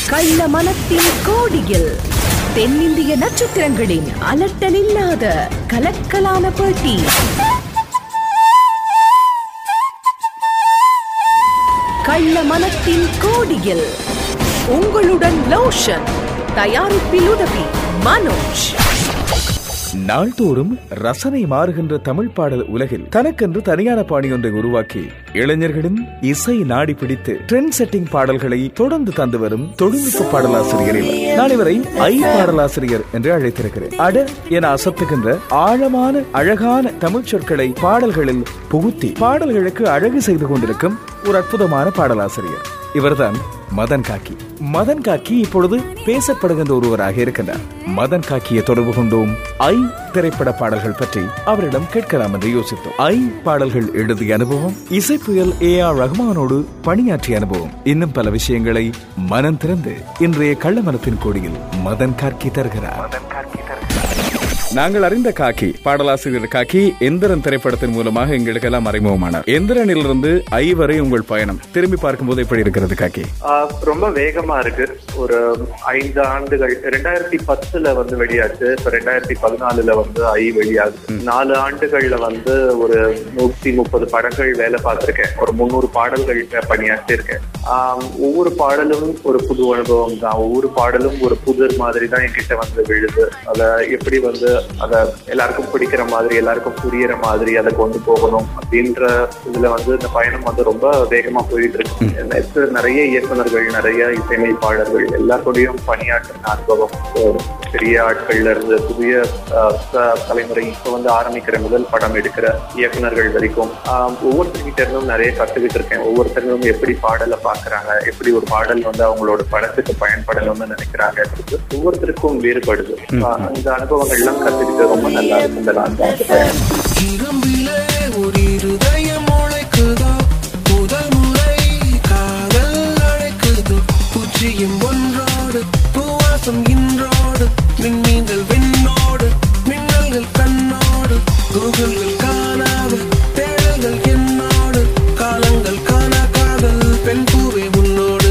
கள்ள மனத்தின் கோடியில் தென்னிந்திய நட்சத்திரங்களின் அலட்டலில்லாத கலக்கலான பேட்டி கள்ள மனத்தின் கோடியில் உங்களுடன் லோஷன் தயாரிப்பில் உதவி மனோஜ் நாள்தோறும் ரசனை மாறுகின்ற தமிழ் பாடல் உலகில் தனக்கென்று தனியான பாணி ஒன்றை உருவாக்கி இளைஞர்களின் இசை நாடி பிடித்து ட்ரெண்ட் செட்டிங் பாடல்களை தொடர்ந்து தந்து வரும் தொழில்நுட்ப பாடலாசிரியரில் நாளை வரை ஐ பாடலாசிரியர் என்று அழைத்திருக்கிறேன் அட என அசத்துகின்ற ஆழமான அழகான தமிழ் சொற்களை பாடல்களில் புகுத்தி பாடல்களுக்கு அழகு செய்து கொண்டிருக்கும் ஒரு அற்புதமான பாடலாசிரியர் இவர்தான் மதன் காக்கி மதன் காக்கி இப்பொழுது பேசப்படுகின்ற ஒருவராக இருக்கின்றார் மதன் காக்கியை தொடர்பு கொண்டோம் ஐ திரைப்பட பாடல்கள் பற்றி அவரிடம் கேட்கலாம் என்று யோசித்தோம் ஐ பாடல்கள் எழுதிய அனுபவம் இசைப்புயல் ஏ ஆர் ரஹ்மானோடு பணியாற்றிய அனுபவம் இன்னும் பல விஷயங்களை மனம் திறந்து இன்றைய கள்ளமனத்தின் கோடியில் மதன் கார்கி தருகிறார் நாங்கள் அறிந்த காக்கி பாடலாசிரியர் காக்கி எந்திரன் திரைப்படத்தின் மூலமாக எங்களுக்கெல்லாம் அறிமுகமானார் எந்திரனிலிருந்து ஐ வரை உங்கள் பயணம் திரும்பி பார்க்கும்போது எப்படி இருக்கிறது காக்கி ஆஹ் ரொம்ப வேகமா இருக்கு ஒரு ஐந்து ஆண்டுகள் ரெண்டாயிரத்தி பத்துல வந்து வெளியாச்சு இப்ப ரெண்டாயிரத்தி பதினாலுல வந்து ஐ வெளியாகுது நாலு ஆண்டுகள்ல வந்து ஒரு நூத்தி முப்பது படங்கள் வேலை பார்த்திருக்கேன் ஒரு முந்நூறு பாடல்கள் பணியாற்றி இருக்கேன் ஆஹ் ஒவ்வொரு பாடலும் ஒரு புது அனுபவம் தான் ஒவ்வொரு பாடலும் ஒரு புதிர் மாதிரி தான் என்கிட்ட வந்து விழுது அத எப்படி வந்து அத எல்லாருக்கும் பிடிக்கிற மாதிரி எல்லாருக்கும் புரியற மாதிரி அதை கொண்டு போகணும் அப்படின்ற இதுல வந்து இந்த பயணம் வந்து ரொம்ப வேகமா போயிட்டு இருக்கு நேத்து நிறைய இயக்குனர்கள் நிறைய இசையமைப்பாளர்கள் எல்லாருடையும் பணியாற்றின அனுபவம் ஒரு பெரிய ஆட்கள்ல இருந்து புதிய ஆஹ், த- தலைமுறை இப்ப வந்து ஆரம்பிக்கிற முதல் படம் எடுக்கிற இயக்குனர்கள் வரைக்கும் ஆஹ், ஒவ்வொருத்தர்கிட்ட இருந்தும் நிறைய கத்துக்கிட்டு இருக்கேன் ஒவ்வொருத்தரும் எப்படி பாடலை பாக்குறாங்க எப்படி ஒரு பாடல் வந்து அவங்களோட படத்துக்கு பயன்படணும்னு நினைக்கிறாங்க ஒவ்வொருத்தருக்கும் வேறுபடுது ஆஹ், அந்த அனுபவங்கள் எல்லாம் கத்துக்கிட்டு ரொம்ப நல்லா இருக்கு இந்த நான்கு ஆண்டு பயணம் இரும்பிலே ஒரு இருதயம் உழைக்குதோ முதல் முறை காதல் அழைக்குதோ பூச்சியும் ஒன்றோடு பூவாசம் இன்றோடு மின்மீன்கள் விண்ணோடு மின்னல்கள் கண்ணோடு கூகுள்கள் காணாத தேடல்கள் என்னோடு காலங்கள் காணா காதல் பெண் பூவே உன்னோடு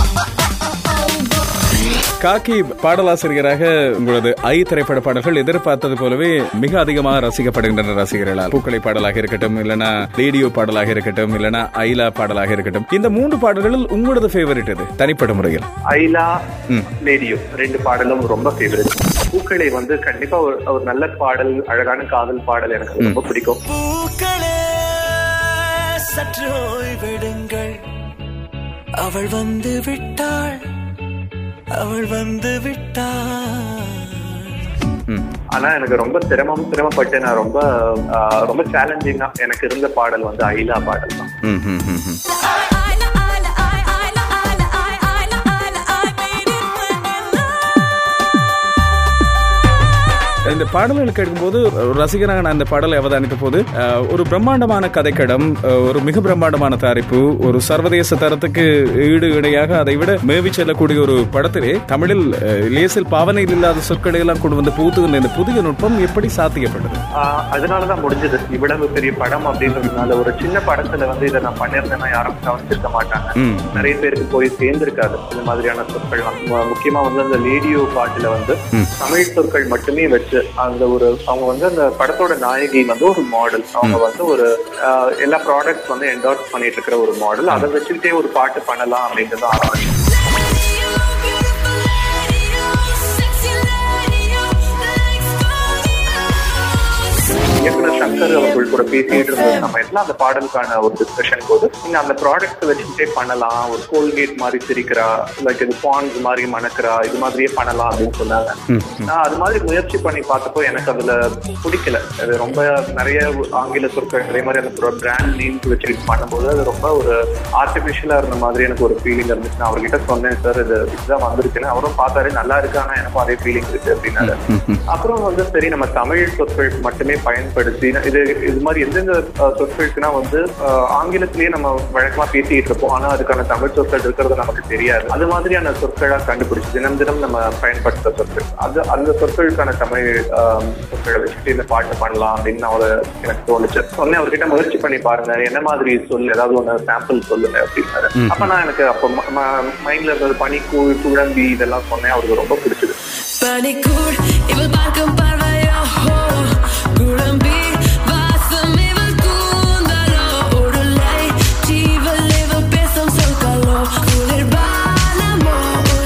காக்கி பாடலாசிரியராக உங்களது ஐ திரைப்பட பாடல்கள் எதிர்பார்த்தது போலவே மிக அதிகமாக ரசிக்கப்படுகின்றன ரசிகர்களால் பூக்களை பாடலாக இருக்கட்டும் இல்லனா ரேடியோ பாடலாக இருக்கட்டும் இல்லனா ஐலா பாடலாக இருக்கட்டும் இந்த மூன்று பாடல்களில் உங்களது ஃபேவரட் எது தனிப்பட்ட முறையில் ஐலா லேடியோ ரெண்டு பாடலும் ரொம்ப ஃபேவரட் பூக்களை வந்து கண்டிப்பா ஒரு ஒரு நல்ல பாடல் அழகான காதல் பாடல் எனக்கு ரொம்ப பிடிக்கும் பூக்களே சற்று ஓய்வெடுங்கள் அவள் வந்து விட்டாள் அவள் வந்து விட்டாள் ஆனா எனக்கு ரொம்ப சிரமம் சிரமப்பட்டு நான் ரொம்ப ஆஹ், ரொம்ப சேலஞ்சிங்கா எனக்கு இருந்த பாடல் வந்து ஐலா பாடல் தான் இந்த பாடல்கள் கேட்கும்போது ஒரு ரசிகராக நான் இந்த பாடலை அவதானித்த போது அஹ், ஒரு பிரம்மாண்டமான கதைக்கடம் அஹ், ஒரு மிக பிரம்மாண்டமான தயாரிப்பு ஒரு சர்வதேச தரத்துக்கு ஈடு இணையாக அதை விட மேவி செல்லக்கூடிய ஒரு படத்திலே தமிழில் அஹ், லேசில் பாவனையில் இல்லாத சொற்களை எல்லாம் கொண்டு வந்து புகுத்துகின்ற இந்த புதிய நுட்பம் எப்படி சாத்தியப்பட்டது ஆஹ், அதனாலதான் முடிஞ்சது இவ்வளவு பெரிய படம் அப்படின்றதுனால ஒரு சின்ன படத்துல வந்து இதை நான் பண்ணியிருந்தேன்னா யாரும் கவனிச்சிருக்க மாட்டாங்க ம். நிறைய பேருக்கு போய் சேர்ந்திருக்காது இந்த மாதிரியான சொற்கள் மு- முக்கியமா வந்து அந்த ரேடியோ பாட்டுல வந்து தமிழ் சொற்கள் மட்டுமே வச்சு அந்த ஒரு அவங்க வந்து அந்த படத்தோட நாயகி வந்து ஒரு மாடல் அவங்க வந்து ஒரு ஆஹ், எல்லா ப்ராடக்ட்ஸ் வந்து என்டார்ஸ் பண்ணிட்டு இருக்கிற ஒரு மாடல் அதை வச்சுக்கிட்டே ஒரு பாட்டு பண்ணலாம் அப்படின்றது ஆரம்பிச்சோம் இயக்குனர் சங்கர் அவர்கள் கூட பேசிட்டு இருந்த சமயத்துல அந்த பாடலுக்கான ஒரு டிஸ்கஷன் போது நீங்க அந்த ப்ராடக்ட் வச்சுக்கிட்டே பண்ணலாம் ஒரு கோல்கேட் மாதிரி சிரிக்கிறா லைக் இது பான்ஸ் மாதிரி மணக்கிறா இது மாதிரியே பண்ணலாம் அப்படின்னு சொன்னாங்க நான் அது மாதிரி முயற்சி பண்ணி பார்த்தப்போ எனக்கு அதுல பிடிக்கல அது ரொம்ப நிறைய ஆங்கில சொற்கள் அதே மாதிரி அந்த பிராண்ட் நேம்ஸ் வச்சுக்கிட்டு பண்ணும்போது அது ரொம்ப ஒரு ஆர்டிபிஷியலா இருந்த மாதிரி எனக்கு ஒரு ஃபீலிங் இருந்துச்சு நான் அவர்கிட்ட சொன்னேன் சார் இது இதுதான் வந்திருக்குன்னு அவரும் பார்த்தாரு நல்லா இருக்கு ஆனா எனக்கும் அதே ஃபீலிங் இருக்கு அப்படின்னாரு அப்புறம் வந்து சரி நம்ம தமிழ் சொற்கள் மட்டுமே பயன்படுத்தி பயன்படுத்தி இது இது மாதிரி எந்தெந்த அஹ், சொற்களுக்குன்னா வந்து அஹ், ஆங்கிலத்திலேயே நம்ம வழக்கமா பேசிட்டு இருப்போம் ஆனா அதுக்கான தமிழ் சொற்கள் இருக்கிறது நமக்கு தெரியாது அது மாதிரியான சொற்களா கண்டுபிடிச்சு தினம் தினம் நம்ம பயன்படுத்துற சொற்கள் அது அந்த சொற்களுக்கான தமிழ் ஆஹ், சொற்களை வச்சுட்டு இந்த பாட்டு பண்ணலாம் அப்படின்னு அவரு எனக்கு தோணுச்சு சொன்னேன் அவர்கிட்ட முயற்சி பண்ணி பாருங்க என்ன மாதிரி சொல்லு ஏதாவது ஒன்று சாம்பிள் சொல்லுங்க அப்படின்னாரு அப்ப நான் எனக்கு அப்போ மைண்ட்ல இருந்தது பனி கூழ் குழம்பி இதெல்லாம் சொன்னேன் அவருக்கு ரொம்ப பிடிச்சது பனிக்கூழ் இவள் பார்க்கும் பார்வையோ ஹோ. குழம்பி வாசம் இவள் கூந்தலோ உருளை ஜீவல் இவள் பேசும் சொற்களோ குளிர்பானமோ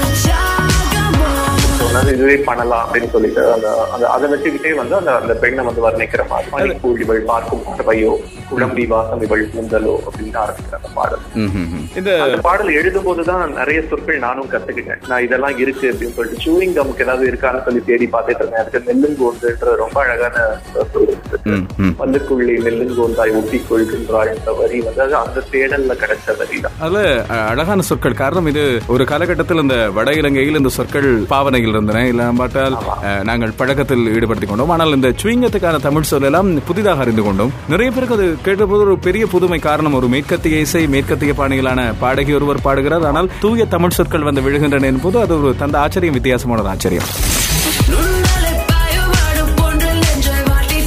உற்சாகமோ சொன்னது இதுவே பண்ணலாம் அப்படின்னு சொல்லிட்டு அந்த அந்த அதை வச்சுக்கிட்டே வந்து அந்த அந்த பெண்ணை வந்து வர்ணிக்கிற மாதிரி பனி கூழ் இவள் பார்க்கும் பார்வையோ குழம்பி வாசம் இவள் கூந்தலோ அப்படின்னு ஆரம்பிக்கிற அந்த பாடல் இந்த அந்த பாடல் எழுதும் போதுதான் நிறைய சொற்கள் நானும் கத்துக்கிட்டேன் நான் இதெல்லாம் இருக்கு அப்படின்னு சொல்லிட்டு சூயிங் கம்க்கு ஏதாவது இருக்கான்னு சொல்லி தேடி பார்த்துட்டு இருந்தேன் அதுக்கு நெல்லுங்கோந்துன்ற ரொம்ப அழகான சொல் இருக்கு ம், ம். பல்லுக்குள்ளே நெல்லுங்கோந்தாய் ஒட்டி கொள்கின்றாள் என்ற வரி வந்து அது அந்த தேடல்ல கிடைச்ச வரி தான் அதுல அஹ், அழகான சொற்கள் காரணம் இது ஒரு காலகட்டத்தில் இந்த வட இலங்கையில் இந்த சொற்கள் பாவனையில் இருந்தன இல்ல பார்த்தால் அஹ், நாங்கள் பழக்கத்தில் ஈடுபடுத்திக் கொண்டோம் ஆனால் இந்த சுவிங்கத்துக்கான தமிழ் சொல் எல்லாம் புதிதாக அறிந்து கொண்டோம் நிறைய பேருக்கு அது கேட்டபோது ஒரு பெரிய புதுமை காரணம் ஒரு மேற்கத்திய இசை மேற்கத்திய பாணிகளான பாடகி ஒருவர் பாடுகிறார் ஆனால் தூய தமிழ் சொற்கள் வந்து விழுகின்றன என்பது அது ஒரு தந்த ஆச்சரியம் வித்தியாசமான ஒரு ஆச்சரியம் நுண்ணலை பாயுமாடு போன்று நெஞ்சை வாட்டி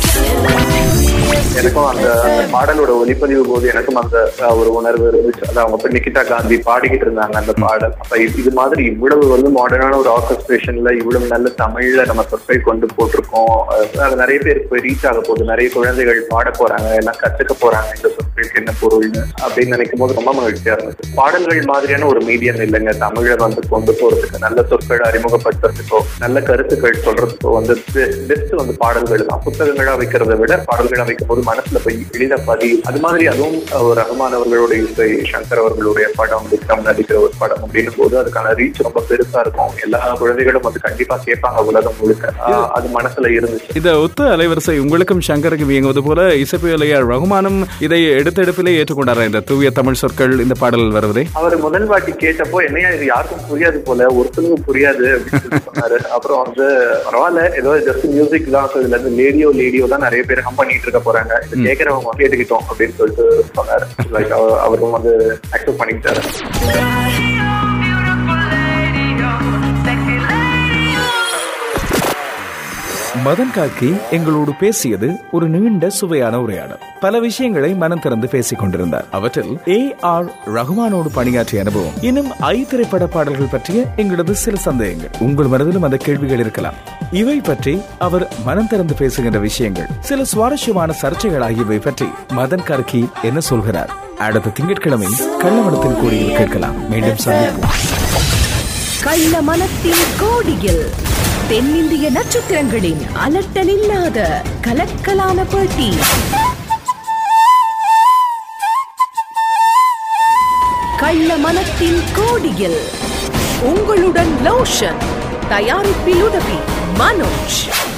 எனக்கும் அந்த அந்த பாடலோட ஒலிப்பதிவு போது எனக்கும் அந்த அஹ், ஒரு உணர்வு இருந்துச்சு அது அவங்க இப்ப நிகிதா காந்தி பாடிக்கிட்டு இருந்தாங்க அந்த பாடல் அப்ப இது- இது மாதிரி இவ்வளவு வந்து மாடர்னான ஒரு ஆர்கஸ்ட்ரேஷன்ல இவ்வளவு நல்ல தமிழ்ல நம்ம சொற்கள் கொண்டு போட்டிருக்கோம் அஹ், அது நிறைய பேருக்கு போய் ரீச் ஆக போகுது நிறைய குழந்தைகள் பாட போறாங்க எல்லாம் கத்துக்க போறாங்க இந்த சொற்களுக்கு என்ன பொருள்னு அப்படின்னு நினைக்கும் போது ரொம்ப மகிழ்ச்சியா இருந்துச்சு பாடல்கள் மாதிரியான ஒரு மீடியம் இல்லைங்க தமிழை வந்து கொண்டு போறதுக்கு நல்ல சொற்களை அறிமுகப்படுத்துறதுக்கோ நல்ல கருத்துக்கள் சொல்றதுக்கோ வந்து பெஸ்ட் வந்து பாடல்கள் தான் புத்தகங்களா வைக்கிறதை விட பாடல்களா வைக்கும் போது மனசுல போய் எளிதா பதியும் அது மாதிரி அதுவும் அஹ், ரஹ்மான் அவர்களோட இசை சங்கர் அவர்களுடைய படம் விக்ரம் நடிக்கிற ஒரு படம் அப்படின்னும் போது அதுக்கான ரீச் ரொம்ப பெருசா இருக்கும் எல்லா குழந்தைகளும் வந்து கண்டிப்பா கேட்பாங்க உலகம் முழுக்க அஹ், அது மனசுல இருந்துச்சு இந்த ஒத்த அலைவரிசை உங்களுக்கும் சங்கருக்கு இயங்குவது போல இசைப்புயலையார் ரகுமானும் இதை எடுத்தெடுப்பிலே ஏற்றுக்கொண்டாரா இந்த தூய தமிழ் சொற்கள் இந்த பாடல் வருவதை அவர் முதல் வாட்டி கேட்டப்போ என்னையா இது யாருக்கும் புரியாது போல ஒருத்தனுக்கும் புரியாது அப்படின்னு சொல்லி சொன்னாரு அப்புறம் வந்து பரவாயில்ல ஏதோ ஜஸ்ட் மியூசிக் தான் so இதுல இருந்து லேடியோ லேடியோ தான் நிறைய பேர் ஹம் பண்ணிட்டு இருக்க போறாங்க இது கேட்கறவங்க கேட்டுக்கிட்டோம் அப்படின்னு சொல்லிட்டு சொன்னாரு லைக் அவரும் வந்து அக்செப்ட் பண்ணிக்கிட்டாரு மதன் காக்கி எங்களோடு பேசியது ஒரு நீண்ட சுவையான உரையாடல் பல விஷயங்களை மனம் திறந்து பேசிக் கொண்டிருந்தார் அவற்றில் ஏ ஆர் ரகுமானோடு பணியாற்றிய அனுபவம் இன்னும் ஐ திரைப்பட பாடல்கள் பற்றிய எங்களது சில சந்தேகங்கள் உங்கள் மனதிலும் அந்த கேள்விகள் இருக்கலாம் இவை பற்றி அவர் மனம் திறந்து பேசுகின்ற விஷயங்கள் சில சுவாரஸ்யமான சர்ச்சைகள் ஆகியவை பற்றி மதன் கார்கி என்ன சொல்கிறார் அடுத்த திங்கட்கிழமை கள்ளமடத்தின் கோடியில் கேட்கலாம் மீண்டும் சந்திப்போம் கள்ள மனத்தின் கோடியில் தென்னிந்திய நட்சத்திரங்களின் அலட்டலில்லாத கலக்கலான பேட்டி கள்ள மனத்தின் கோடியில் உங்களுடன் லோஷன் தயாரிப்பில் உதவி மனோஜ்